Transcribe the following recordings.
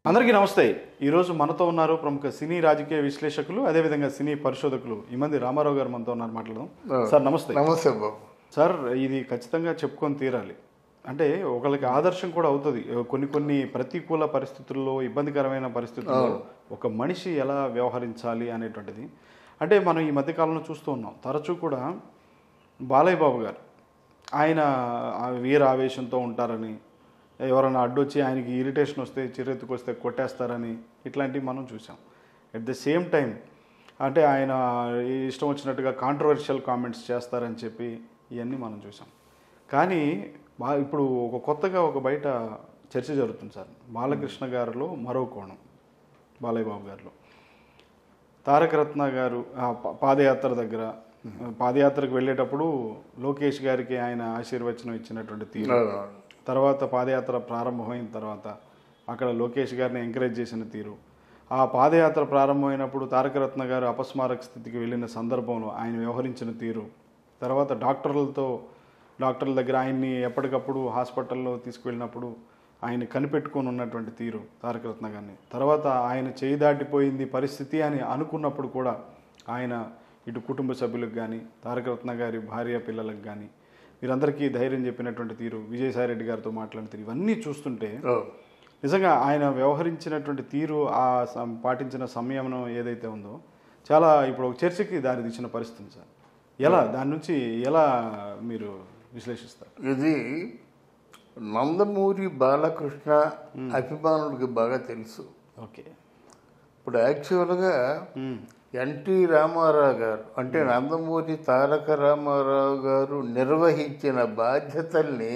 అందరికీ నమస్తే ఈరోజు మనతో ఉన్నారు ప్రముఖ సినీ రాజకీయ విశ్లేషకులు అదేవిధంగా సినీ పరిశోధకులు ఈ మంది రామారావు గారు మనతో ఉన్నారు మాట్లాడదాం సార్ నమస్తే నమస్తే బాబు సార్ ఇది ఖచ్చితంగా చెప్పుకొని తీరాలి అంటే ఒకళ్ళకి ఆదర్శం కూడా అవుతుంది కొన్ని కొన్ని ప్రతికూల పరిస్థితుల్లో ఇబ్బందికరమైన పరిస్థితుల్లో ఒక మనిషి ఎలా వ్యవహరించాలి అనేటువంటిది అంటే మనం ఈ మధ్యకాలంలో చూస్తూ ఉన్నాం తరచూ కూడా బాలయ్య బాబు గారు ఆయన ఆ వీర ఆవేశంతో ఉంటారని ఎవరైనా అడ్డొచ్చి ఆయనకి ఇరిటేషన్ వస్తే చిరెత్తుకొస్తే కొట్టేస్తారని ఇట్లాంటివి మనం చూసాం అట్ ద సేమ్ టైం అంటే ఆయన ఇష్టం వచ్చినట్టుగా కాంట్రవర్షియల్ కామెంట్స్ చేస్తారని చెప్పి ఇవన్నీ మనం చూసాం కానీ బా ఇప్పుడు ఒక కొత్తగా ఒక బయట చర్చ జరుగుతుంది సార్ బాలకృష్ణ గారిలో మరో కోణం బాలయ్య బాబు గారిలో తారక రత్న గారు ఆ ప- పాదయాత్ర దగ్గర పాదయాత్రకు వెళ్ళేటప్పుడు లోకేష్ గారికి ఆయన ఆశీర్వచనం ఇచ్చినటువంటి తీరు తర్వాత పాదయాత్ర ప్రారంభమైన తర్వాత అక్కడ లోకేష్ గారిని ఎంకరేజ్ చేసిన తీరు ఆ పాదయాత్ర ప్రారంభమైనప్పుడు తారకరత్న గారు అపస్మారక స్థితికి వెళ్ళిన సందర్భంలో ఆయన వ్యవహరించిన తీరు తర్వాత డాక్టర్లతో డాక్టర్ల దగ్గర ఆయన్ని ఎప్పటికప్పుడు హాస్పిటల్లో తీసుకువెళ్ళినప్పుడు ఆయన కనిపెట్టుకొని ఉన్నటువంటి తీరు తారకరత్న గారిని తర్వాత ఆయన చేయి దాటిపోయింది పరిస్థితి అని అనుకున్నప్పుడు కూడా ఆయన ఇటు కుటుంబ సభ్యులకు కానీ తారకరత్న గారి భార్య పిల్లలకు కానీ వీరందరికీ ధైర్యం చెప్పినటువంటి తీరు విజయసాయిరెడ్డి గారితో మాట్లాడిన తీరు ఇవన్నీ చూస్తుంటే నిజంగా ఆయన వ్యవహరించినటువంటి తీరు ఆ సం- పాటించిన సంయమనం ఏదైతే ఉందో చాలా ఇప్పుడు ఒక చర్చకి దారి తీసిన పరిస్థితి సార్ ఎలా దాని నుంచి ఎలా మీరు విశ్లేషిస్తారు ఇది నందమూరి బాలకృష్ణ అభిమానులకి బాగా తెలుసు ఓకే ఇప్పుడు యాక్చువల్గా ఎన్టీ రామారావు గారు అంటే నందమూరి తారక రామారావు గారు నిర్వహించిన బాధ్యతల్ని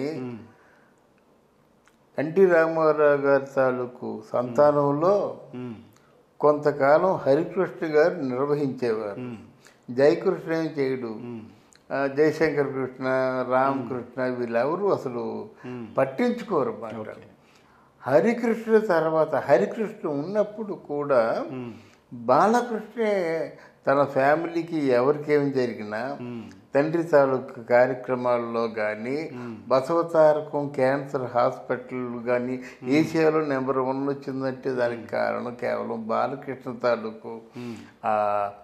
ఎన్టీ రామారావు గారి తాలూకు సంతానంలో కొంతకాలం హరికృష్ణ గారు నిర్వహించేవారు జయకృష్ణ ఏం చేయడు ఆ, జయశంకర్ కృష్ణ రామకృష్ణ వీళ్ళెవరు అసలు పట్టించుకోరు మాట హరికృష్ణ తర్వాత హరికృష్ణ ఉన్నప్పుడు కూడా బాలకృష్ణే తన ఫ్యామిలీకి ఎవరికేం జరిగినా తండ్రి తాలూకు కార్యక్రమాల్లో కానీ బసవతారకం క్యాన్సర్ హాస్పిటల్ కానీ ఏషియాలో నెంబర్ వన్ వచ్చిందంటే దానికి కారణం కేవలం బాలకృష్ణ తాలూకు ఆ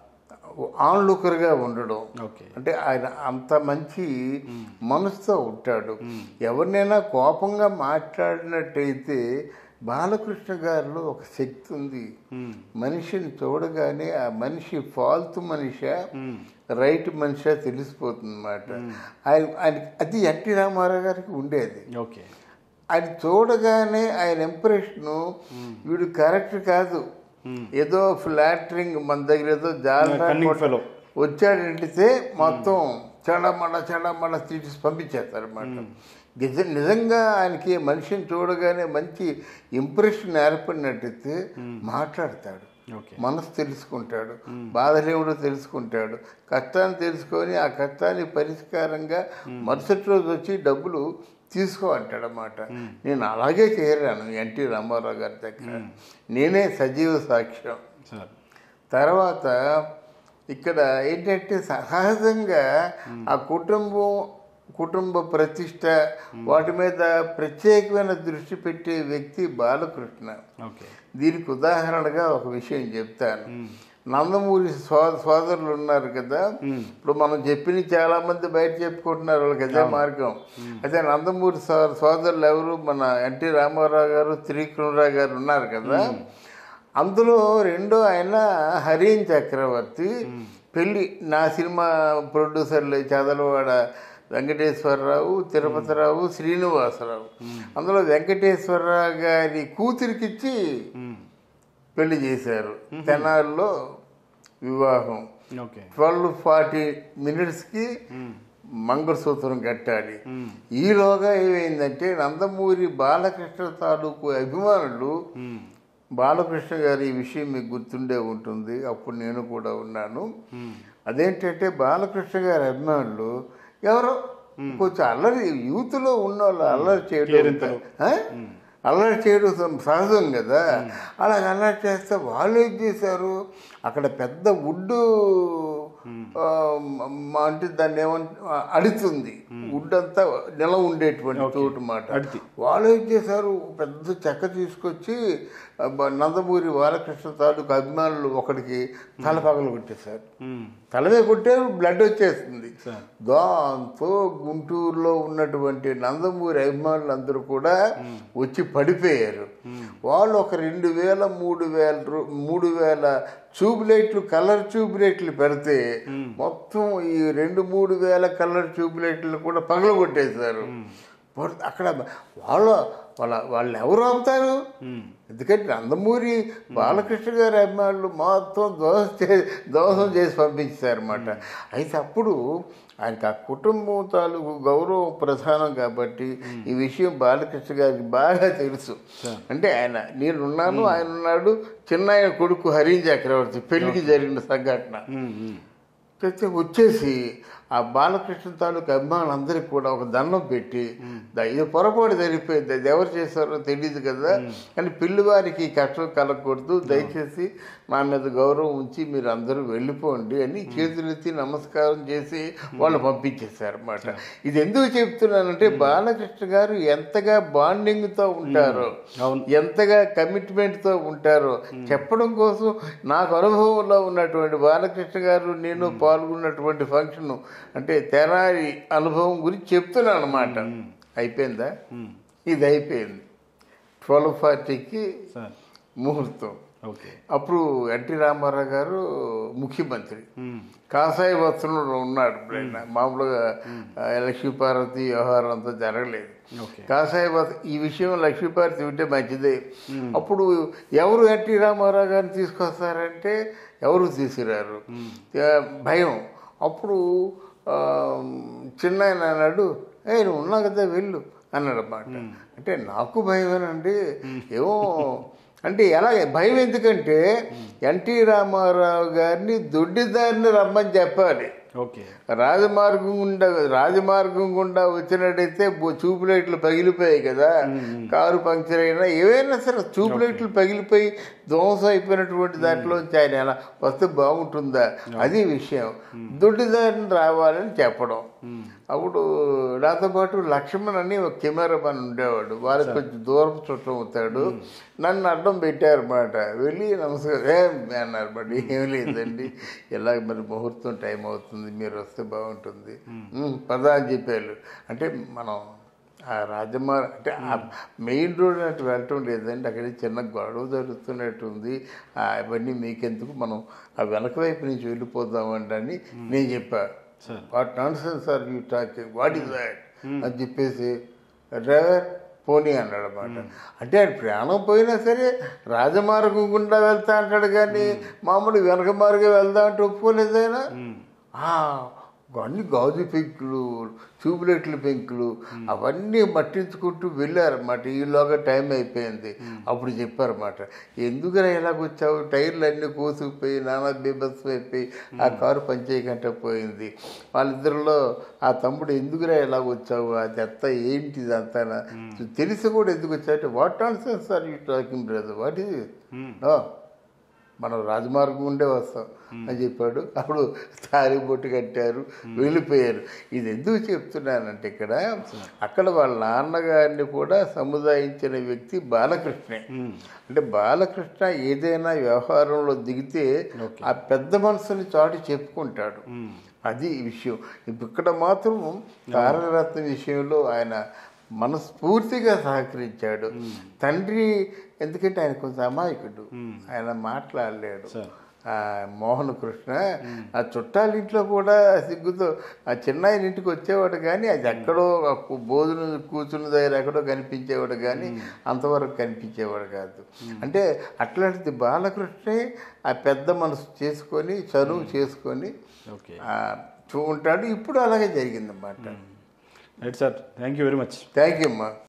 ఆన్లుకర్గా ఉండడం ఓకే అంటే ఆయన అంత మంచి మనసుతో ఉంటాడు ఎవరినైనా కోపంగా మాట్లాడినట్టయితే బాలకృష్ణ గారిలో ఒక శక్తి ఉంది మనిషిని చూడగానే ఆ మనిషి ఫాల్తు మనిషా రైట్ మనిషా తెలిసిపోతుంది అన్నమాట ఆయన ఆయన అది ఎన్టీ రామారావు గారికి ఉండేది ఓకే ఆయన చూడగానే ఆయన ఇంప్రెషను వీడు కరెక్ట్ కాదు ఏదో ఫ్లాటరింగ్ మన దగ్గర ఏదో Cunning జాగ్రత్త fellow. వచ్చాడంటే మొత్తం చెడమడ చెడమడ తీసి పంపించేస్తారు అనమాట నిజ నిజంగా ఆయనకి మనిషిని చూడగానే మంచి ఇంప్రెషన్ ఏర్పడినట్టయితే మాట్లాడతాడు ఓకే మనసు తెలుసుకుంటాడు బాధలేమిడో తెలుసుకుంటాడు కష్టాన్ని తెలుసుకొని ఆ కష్టాన్ని పరిష్కారంగా మరుసటి రోజు వచ్చి డబ్బులు తీసుకో అంటాడు అన్నమాట నేను అలాగే చేరాను ఎన్టీ రామారావు గారి దగ్గర నేనే సజీవ సాక్ష్యం సార్ తర్వాత ఇక్కడ ఏంటంటే సహజంగా ఆ కుటుంబం కుటుంబ ప్రతిష్ట వాటి మీద ప్రత్యేకమైన దృష్టి పెట్టే వ్యక్తి బాలకృష్ణ ఓకే దీనికి ఉదాహరణగా ఒక విషయం చెప్తాను నందమూరి సో సోదరులు ఉన్నారు కదా ఇప్పుడు మనం చెప్పిన చాలా మంది బయట చెప్పుకుంటున్నారు వాళ్ళకి అదే మార్గం అయితే నందమూరి సో- సోదరులు ఎవరు మన ఎన్టీ రామారావు గారు త్రికృష్ణరావు గారు ఉన్నారు కదా అందులో రెండో ఆయన హరీన్ చక్రవర్తి పెళ్లి నా సినిమా ప్రొడ్యూసర్లు చదలవాడ వెంకటేశ్వరరావు తిరుపతిరావు శ్రీనివాసరావు అందులో వెంకటేశ్వరరావు గారి కూతురికిచ్చి పెళ్లి చేశారు తెనాల్లో వివాహం ఓకే ట్వెల్వ్ ఫార్టీ మినిట్స్కి మంగళసూత్రం కట్టాలి ఈలోగా ఏమైందంటే నందమూరి బాలకృష్ణ తాలూకు అభిమానులు బాలకృష్ణ గారి ఈ విషయం మీకు గుర్తుండే ఉంటుంది అప్పుడు నేను కూడా ఉన్నాను అదేంటంటే బాలకృష్ణ గారి అభిమానులు ఎవరో కొంచెం అల్లరి యూత్లో ఉన్న వాళ్ళు అల్లరి చేయడం కేరింతలు. ఆ? అల్లరి చేయడం సం- సహజం కదా అలా అల్లరి చేస్తే వాళ్ళు ఏం చేశారు అక్కడ పెద్ద వుడ్ ఆ, మ- అంటే దాన్ని ఏమంట అడుతుంది వుడ్ అంతా నిల ఉండేటువంటి చోటు మాట అడితి. వాళ్ళు ఏం చేశారు పెద్ద చెక్క తీసుకొచ్చి ఆ, బ- నందమూరి బాలకృష్ణ తాలూకు అభిమానులు ఒకడికి తల పగలు కొట్టేశారు ఉమ్. తలమే కొట్టారు బ్లడ్ వచ్చేస్తుంది సార్. దాంతో గుంటూరులో ఉన్నటువంటి నందమూరి అభిమానులు అందరూ కూడా వచ్చి పడిపోయారు వాళ్ళు ఒక రెండు వేల మూడు వేల రూ- మూడు వేల ట్యూబ్ లైట్లు కలర్ ట్యూబ్ లైట్లు పెడితే మొత్తం ఈ రెండు మూడు వేల కలర్ ట్యూబ్ లైట్లు కూడా పగలగొట్టేశారు పడు- అక్కడ వాళ్ళ వాళ్ళ వాళ్ళు ఎవరు అవుతారు ఎందుకంటే నందమూరి బాలకృష్ణ గారి అభిమానులు మొత్తం దోషం చే దోషం చేసి పంపించారన్నమాట అయితే అప్పుడు ఆయనకి ఆ కుటుంబం తాలూకు గౌరవం ప్రధానం కాబట్టి ఈ విషయం బాలకృష్ణ గారికి బాగా తెలుసు అంటే ఆయన నేనున్నాను ఆయన ఉన్నాడు చిన్న ఆయన కొడుకు హరిం చక్రవర్తి పెళ్లికి జరిగిన సంఘటన ఉమ్, ఉమ్. అయితే వచ్చేసి ఆ బాలకృష్ణ తాలూకు అభిమానులందరికీ కూడా ఒక దండం పెట్టి దా- ఇది పొరపాటు జరిగిపోయింది అది ఎవరు చేశారో తెలియదు కదా కానీ పిల్లివారికి ఈ కష్టం కలగకూడదు దయచేసి నా మీద గౌరవం ఉంచి మీరు అందరూ వెళ్ళిపోండి అని చేతులెత్తి నమస్కారం చేసి వాళ్ళు పంపించేశారు అనమాట ఇది ఎందుకు చెప్తున్నానంటే బాలకృష్ణ గారు ఎంతగా బాండింగ్తో ఉంటారో అవును. ఎంతగా కమిట్మెంట్తో ఉంటారో చెప్పడం కోసం నాకు అనుభవంలో ఉన్నటువంటి బాలకృష్ణ గారు నేను పాల్గొన్నటువంటి ఫంక్షన్ అంటే తెరారి అనుభవం గురించి చెప్తున్నాను అనమాట అయిపోయిందా ఇది అయిపోయింది ట్వెల్వ్ ఫార్టీకి సార్ ముహూర్తం ఓకే అప్పుడు ఎన్టీ రామారావు గారు ముఖ్యమంత్రి ఉమ్. కాసాయి వస్త్రంలో ఉన్నాడు ఇప్పుడు ఆయన. మామూలుగా ఆ, లక్ష్మీపార్వతి వ్యవహారం అంతా జరగలేదు ఓకే కాసాయి వస్త్ర ఈ విషయం లక్ష్మీపార్వతి ఉంటే మంచిదే అప్పుడు ఎవరు ఎన్టీ రామారావు గారిని తీసుకొస్తారంటే ఎవరు తీసుకురారు ఆ, భయం అప్పుడు ఆ, చిన్న ఆయన అన్నాడు ఏ నువ్వు ఉన్నావు కదా వెళ్ళు అన్నాడు అన్నమాట అంటే నాకు భయమేనండి ఏమో అంటే ఎలా భయం ఎందుకంటే ఎన్టీ రామారావు గారిని దొడ్డిదారిని రమ్మని చెప్పాలి ఓకే రాజమార్గం గుండా రాజమార్గం గుండా వచ్చినట్టయితే బో- చూపు లైట్లు పగిలిపోయాయి కదా కారు పంక్చర్ అయినా ఏవైనా సరే చూపు లైట్లు పగిలిపోయి ధ్వంసం అయిపోయినటువంటి దాంట్లోంచి ఆయన ఎలా వస్తే బాగుంటుందా అది విషయం దొడ్డిదారిని రావాలని చెప్పడం అప్పుడు నాతో పాటు లక్ష్మణ్ అని ఒక కెమెరామన్ ఉండేవాడు వాళ్ళకి కొంచెం దూరం చుట్టం అవుతాడు నన్ను అడ్డం పెట్టారన్నమాట వెళ్ళి నమస్కారం ఏం అన్నారు బట్ ఏం లేదండి ఇలా మరి ముహూర్తం టైం అవుతుంది మీరు వస్తే బాగుంటుంది "ఉమ్, పద అని చెప్పారు అంటే మనం ఆ రాజమార్ అంటే ఆ మెయిన్ రోడ్ అటు వెళ్ళటం లేదండి అక్కడ చిన్న గొడవ జరుగుతున్నట్టుంది ఆ, అవన్నీ మీకెందుకు మనం ఆ వెనక వైపు నుంచి వెళ్ళిపోదామండి అని నేను చెప్పాను sir what nonsense are you talking what is that అని చెప్పేసి డ్రైవర్ పోనీ అన్నాడు అనమాట అంటే ఆయన ప్రాణం పోయినా సరే రాజమార్గం గుండా వెళ్తా అంటాడు కానీ మామూలు వెనక మార్గం వెళ్దా అంటే ఒప్పుకోలేదు ఆయన ఆ, అన్ని గాజు పెంకులు ట్యూబ్లైట్ల పెంకులు అవన్నీ మట్టించుకుంటూ వెళ్ళారన్నమాట ఈలోగా టైం అయిపోయింది అప్పుడు చెప్పారన్నమాట ఎందుకురా ఇలాగొచ్చావు టైర్లు అన్నీ కోసుకుపోయి నానా బీభత్సం అయిపోయి ఆ కారు పనిచేయకంటే పోయింది వాళ్ళిద్దరిలో ఆ తమ్ముడు ఎందుకురా ఇలాగ వచ్చావు అది అంతా ఏంటి ఇదంతా తెలిసి కూడా ఎందుకు వచ్చావు అంటే what nonsense are you talking brother what is no మనం రాజమార్గం ఉండే వస్తాం అని చెప్పాడు అప్పుడు తారి బొట్టు కట్టారు వెళ్ళిపోయారు ఇది ఎందుకు చెప్తున్నానంటే ఇక్కడ అక్కడ వాళ్ళ నాన్నగారిని కూడా సముదాయించిన వ్యక్తి బాలకృష్ణే అంటే బాలకృష్ణ ఏదైనా వ్యవహారంలో దిగితే ఆ పెద్ద మనసుని చాటి చెప్పుకుంటాడు అది ఈ విషయం ఇప్పుడు ఇక్కడ మాత్రం తారకరత్న విషయంలో ఆయన మనస్ఫూర్తిగా సహకరించాడు తండ్రి ఎందుకంటే ఆయన కొంచెం అమాయకుడు ఆయన మాట్లాడలేడు సార్. ఆ మోహన్ కృష్ణ ఆ చుట్టాల ఇంట్లో కూడా సిగ్గుతో ఆ చిన్నాయన ఇంటికి వచ్చేవాడు కానీ అది ఎక్కడో ఆ కు- భోజనం కూర్చున్న దగ్గర ఎక్కడో కనిపించేవాడు కానీ అంతవరకు కనిపించేవాడు కాదు అంటే అట్లాంటిది బాలకృష్ణే ఆ పెద్ద మనసు చేసుకొని చదువు చేసుకొని ఓకే ఆ, చూ ఉంటాడు ఇప్పుడు అలాగే జరిగిందన్నమాట right sir thank you very much thank you అమ్మా